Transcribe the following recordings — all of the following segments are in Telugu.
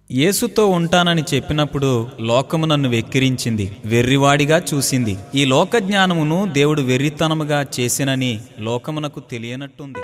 యేసుతో ఉంటానని చెప్పినప్పుడు లోకము నన్ను వెక్కిరించింది వెర్రివాడిగా చూసింది ఈ లోక జ్ఞానమును దేవుడు వెర్రితనముగా చేసినని లోకమునకు తెలియనట్టుంది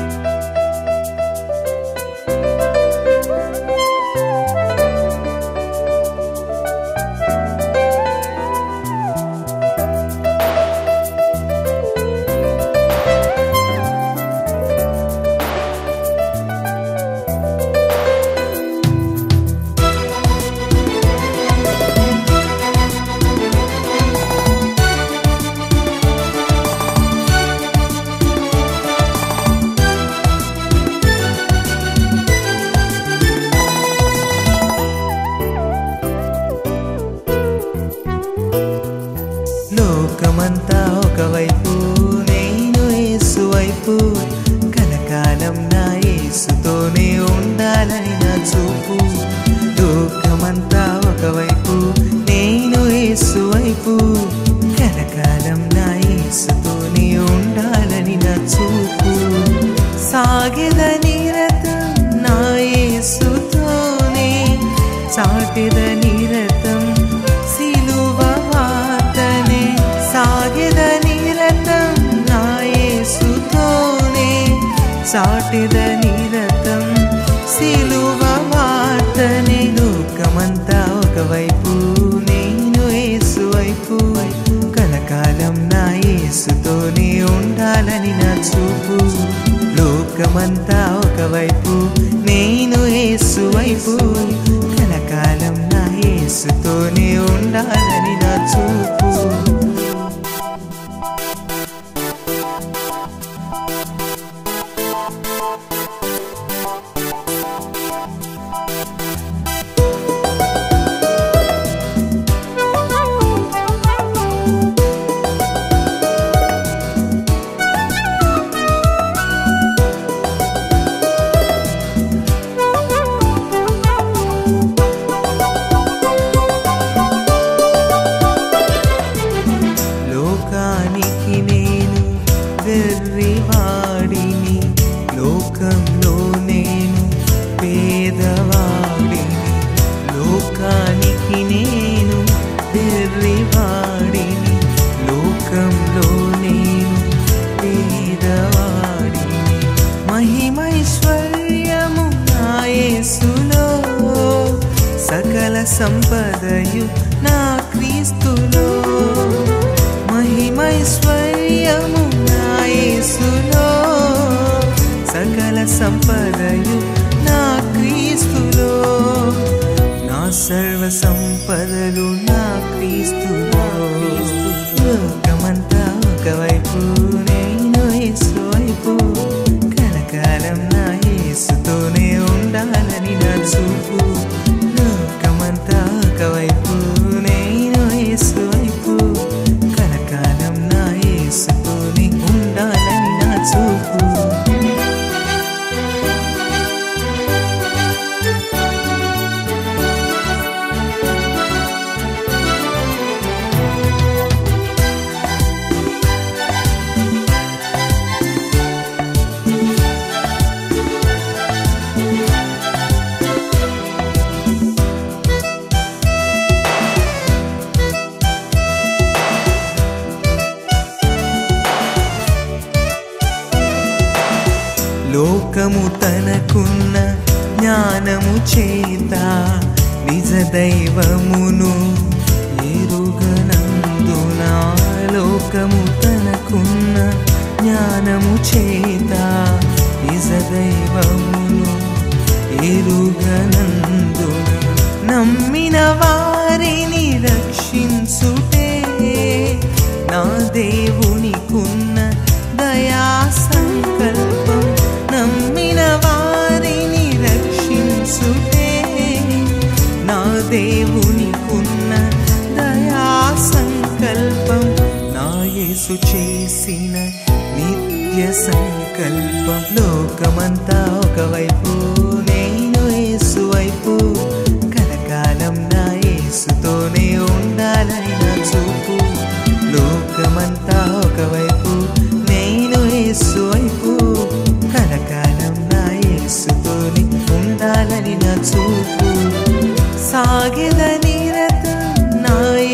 లోకమంతా ఒకవైపు నేను యేసు వైపు కలకాలం నా యేసుతోనే ఉండాలని నా చూపు లోకమంతా ఒకవైపు నేను యేసు వైపు కలకాలం నా యేసుతోనే ఉండాలని నా చూపు సాగెద నిరతం నా యేసుతోనే సాగెద నిరతం సిలువ వార్తనే సాగెద నిరతం నా యేసుతోనే సాటిద నిరతం సిలువ వార్తనే లోకమంతా ఒకవైపు నేను యేసు వైపు కలకాలం నా యేసుతోనే ఉండాలని నా చూపు లోకమంతా ఒకవైపు నేను యేసు వైపు కలకాలం నా యేసుతోనే ఉండాలని నా చూపు లోకానికి నేను వెర్రివాడిని లోకంలో నేను పేదవాడిని లోకానికి నేను వెర్రివాడిని లోకంలో నేను పేదవాడిని మహిమైశ్వర్యము నా యేసులో సకల సంపదయు నా క్రీస్తులో మహిమైశ్వర్యము నా యేసులో సకల సంపదయు నా క్రీస్తులో నా సర్వ సంపదలు నా క్రీస్తులో లోకమంతా ఒకవైపు నేను యేసు వైపు కలకాలం నా యేసుతోనే ఉండాలని నా చూపు లోకమంతా ఒకవైపు నేను యేసు వైపు కలకాలం నా యేసుతోనే ఉండాలని నా చూపు లోకము తనకున్న జ్ఞానము చేత నిజ దైవమును ఎరుగనందున లోకము తనకున్న జ్ఞానము చేత నిజ దైవమును ఎరుగనందున నమ్మిన వారిని రక్షించుటే నా దేవునికున్న దయా సంకల్పం నమ్మిన వారిని రక్షించుటే నా దేవునికున్న దయా సంకల్పం నా యేసు చేసిన నిత్య సంకల్పం లోకమంతా ఒకవైపు నేను యేసు వైపు కలకాలం నా యేసుతోనే ఉండాలని నా చూపు లోకమంతా ఒకవైపు నేను యేసు వైపు కలకాలం నా యేసుతోని ఉండాలని నా చూపు సాగెద నిరతం నా